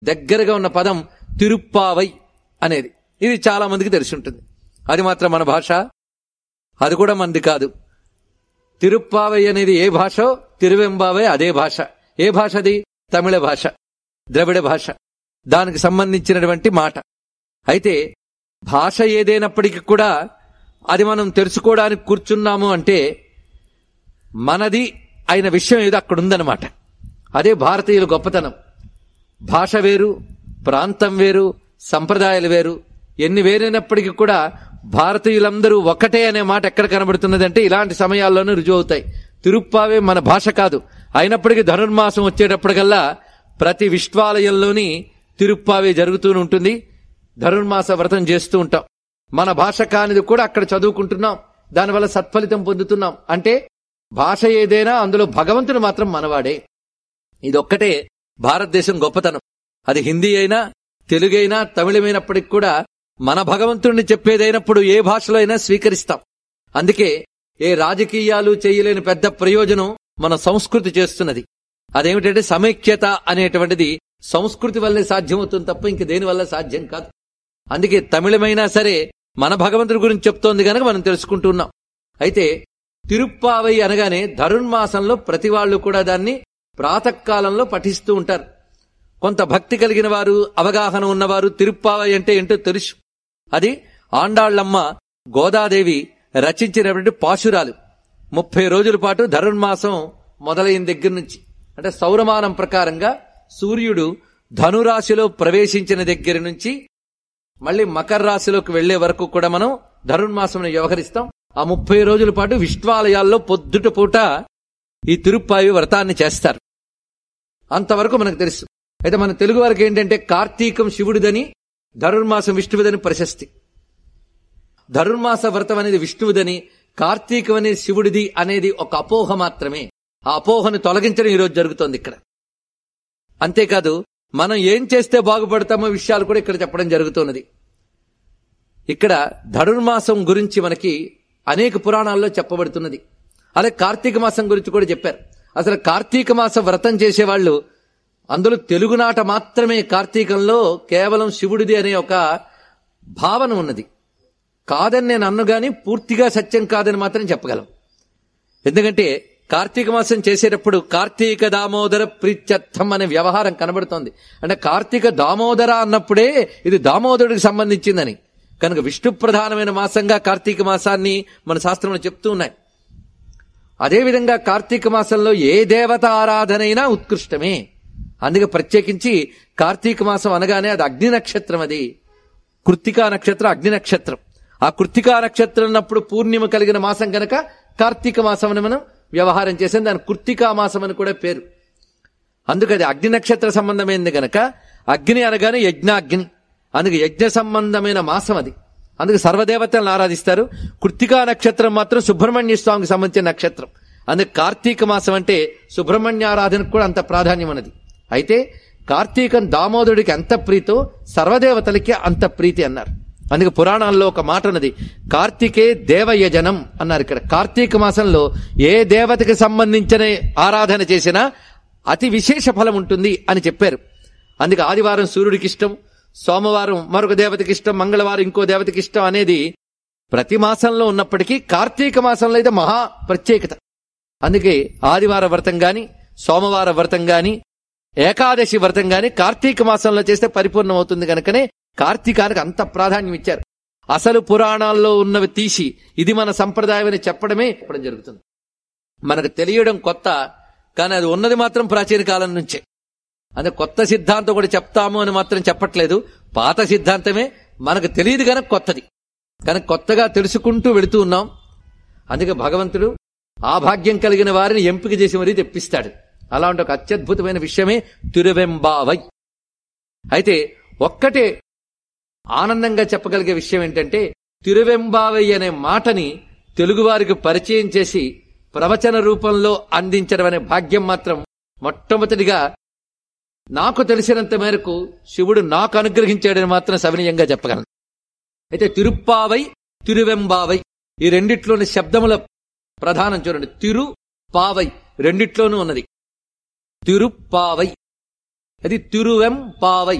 దగ్గరగా ఉన్న పదం తిరుప్పావై అనేది ఇది చాలా మందికి తెలిసి ఉంటుంది అది మాత్రం మన భాష అది కూడా మనది కాదు తిరుప్పావై అనేది ఏ భాషో తిరువెంబావై అదే భాష ఏ భాష అది తమిళ భాష ద్రవిడ భాష దానికి సంబంధించినటువంటి మాట అయితే భాష ఏదైనప్పటికీ కూడా అది మనం తెలుసుకోవడానికి కూర్చున్నాము అంటే మనది అయిన విషయం ఏదో అక్కడ ఉందన్నమాట అదే భారతీయుల గొప్పతనం భాష వేరు ప్రాంతం వేరు సంప్రదాయాలు వేరు ఎన్ని వేరైనప్పటికీ కూడా భారతీయులందరూ ఒకటే అనే మాట ఎక్కడ కనబడుతున్నదంటే ఇలాంటి సమయాల్లోనే రుజువు అవుతాయి తిరుప్పావే మన భాష కాదు అయినప్పటికీ ధనుర్మాసం వచ్చేటప్పటికల్లా ప్రతి విశ్వాలయంలోని తిరుప్పావే జరుగుతూ ఉంటుంది ధనుర్మాస వ్రతం చేస్తూ ఉంటాం మన భాష కానిది కూడా అక్కడ చదువుకుంటున్నాం దానివల్ల సత్ఫలితం పొందుతున్నాం అంటే భాష ఏదైనా అందులో భగవంతుడు మాత్రం మనవాడే ఇదొక్కటే భారతదేశం గొప్పతనం అది హిందీ అయినా తెలుగైనా తమిళమైనప్పటికి కూడా మన భగవంతుడిని చెప్పేదైనప్పుడు ఏ భాషలో అయినా స్వీకరిస్తాం అందుకే ఏ రాజకీయాలు చేయలేని పెద్ద ప్రయోజనం మన సంస్కృతి చేస్తున్నది అదేమిటంటే సమైక్యత అనేటువంటిది సంస్కృతి వల్లే సాధ్యమవుతుంది తప్ప ఇంక దేని వల్ల సాధ్యం కాదు అందుకే తమిళమైనా సరే మన భగవంతుడి గురించి చెప్తోంది కనుక మనం తెలుసుకుంటున్నాం అయితే తిరుప్పావై అనగానే ధనుర్మాసంలో ప్రతి వాళ్ళు కూడా దాన్ని ప్రాతకాలంలో పఠిస్తూ ఉంటారు కొంత భక్తి కలిగిన వారు అవగాహన ఉన్నవారు తిరుప్పావై అంటే ఏంటో తెలుసు అది ఆండాళ్లమ్మ గోదాదేవి రచించినటువంటి పాశురాలు ముప్పై రోజుల పాటు ధనుర్మాసం మొదలైన దగ్గర నుంచి అంటే సౌరమానం ప్రకారంగా సూర్యుడు ధనురాశిలో ప్రవేశించిన దగ్గర నుంచి మళ్ళీ మకర రాశిలోకి వెళ్లే వరకు కూడా మనం ధనుర్మాసం వ్యవహరిస్తాం ఆ ముప్పై రోజుల పాటు విశ్వాలయాల్లో పొద్దుట పూట ఈ తిరుప్పాయి వ్రతాన్ని చేస్తారు అంతవరకు మనకు తెలుసు అయితే మన తెలుగు వారికి ఏంటంటే కార్తీకం శివుడిదని ధనుర్మాసం విష్ణువుదని ప్రశస్తి ధనుర్మాస వ్రతం అనేది విష్ణువుదని కార్తీకం అనేది శివుడిది అనేది ఒక అపోహ మాత్రమే ఆ అపోహను తొలగించడం ఈరోజు జరుగుతోంది ఇక్కడ అంతేకాదు మనం ఏం చేస్తే బాగుపడతామో విషయాలు కూడా ఇక్కడ చెప్పడం జరుగుతున్నది ఇక్కడ ధనుర్మాసం గురించి మనకి అనేక పురాణాల్లో చెప్పబడుతున్నది అదే కార్తీక మాసం గురించి కూడా చెప్పారు అసలు కార్తీక మాస వ్రతం చేసేవాళ్ళు అందులో తెలుగునాట మాత్రమే కార్తీకంలో కేవలం శివుడిది అనే ఒక భావన ఉన్నది కాదని నేను అన్ను గాని పూర్తిగా సత్యం కాదని మాత్రం చెప్పగలం ఎందుకంటే కార్తీక మాసం చేసేటప్పుడు కార్తీక దామోదర ప్రీత్యర్థం అనే వ్యవహారం కనబడుతోంది అంటే కార్తీక దామోదర అన్నప్పుడే ఇది దామోదరుడికి సంబంధించిందని కనుక విష్ణు ప్రధానమైన మాసంగా కార్తీక మాసాన్ని మన శాస్త్రంలో చెప్తూ ఉన్నాయి అదేవిధంగా కార్తీక మాసంలో ఏ దేవత ఆరాధనైనా ఉత్కృష్టమే అందుకే ప్రత్యేకించి కార్తీక మాసం అనగానే అది అగ్ని నక్షత్రం అది కృత్తికా నక్షత్రం అగ్ని నక్షత్రం ఆ కృత్తికా నక్షత్రం అన్నప్పుడు పూర్ణిమ కలిగిన మాసం కనుక కార్తీక మాసం అని మనం వ్యవహారం చేసాం దాని కృత్తికా మాసం అని కూడా పేరు అందుకు అది అగ్ని నక్షత్ర సంబంధమైంది గనక అగ్ని అనగానే యజ్ఞాగ్ని అందుకు యజ్ఞ సంబంధమైన మాసం అది అందుకు సర్వదేవతలను ఆరాధిస్తారు కృత్తికా నక్షత్రం మాత్రం సుబ్రహ్మణ్య స్వామికి సంబంధించిన నక్షత్రం అందుకు కార్తీక మాసం అంటే సుబ్రహ్మణ్య ఆరాధనకు కూడా అంత ప్రాధాన్యం ఉన్నది అయితే కార్తీకం దామోదరుడికి ఎంత ప్రీతో సర్వదేవతలకి అంత ప్రీతి అన్నారు అందుకే పురాణాల్లో ఒక మాట ఉన్నది కార్తీకే దేవయజనం అన్నారు ఇక్కడ కార్తీక మాసంలో ఏ దేవతకి సంబంధించిన ఆరాధన చేసినా అతి విశేష ఫలం ఉంటుంది అని చెప్పారు అందుకే ఆదివారం సూర్యుడికి ఇష్టం సోమవారం మరొక దేవతకి ఇష్టం మంగళవారం ఇంకో దేవతకి ఇష్టం అనేది ప్రతి మాసంలో ఉన్నప్పటికీ కార్తీక మాసంలో అయితే మహా ప్రత్యేకత అందుకే ఆదివార వ్రతం గాని సోమవార వ్రతం గాని ఏకాదశి వ్రతం గాని కార్తీక మాసంలో చేస్తే పరిపూర్ణం అవుతుంది కనుకనే కార్తీకానికి అంత ప్రాధాన్యం ఇచ్చారు అసలు పురాణాల్లో ఉన్నవి తీసి ఇది మన సంప్రదాయం అని చెప్పడమే చెప్పడం జరుగుతుంది మనకు తెలియడం కొత్త కానీ అది ఉన్నది మాత్రం ప్రాచీన కాలం నుంచే అంటే కొత్త సిద్ధాంతం కూడా చెప్తాము అని మాత్రం చెప్పట్లేదు పాత సిద్ధాంతమే మనకు తెలియదు కనుక కొత్తది కనుక కొత్తగా తెలుసుకుంటూ వెళుతూ ఉన్నాం అందుకే భగవంతుడు ఆ భాగ్యం కలిగిన వారిని ఎంపిక చేసి మరీ తెప్పిస్తాడు అలాంటి ఒక అత్యద్భుతమైన విషయమే తిరువెంబావై అయితే ఒక్కటే ఆనందంగా చెప్పగలిగే విషయం ఏంటంటే తిరువెంబావై అనే మాటని తెలుగువారికి పరిచయం చేసి ప్రవచన రూపంలో అందించడం అనే భాగ్యం మాత్రం మొట్టమొదటిగా నాకు తెలిసినంత మేరకు శివుడు నాకు అనుగ్రహించాడని మాత్రం సవినయంగా చెప్పగలను అయితే తిరుప్పావై తిరువెంబావై ఈ రెండిట్లోని శబ్దముల ప్రధానం చూడండి తిరు పావై రెండిట్లోనూ ఉన్నది తిరుప్పావై అది తిరువెం పావై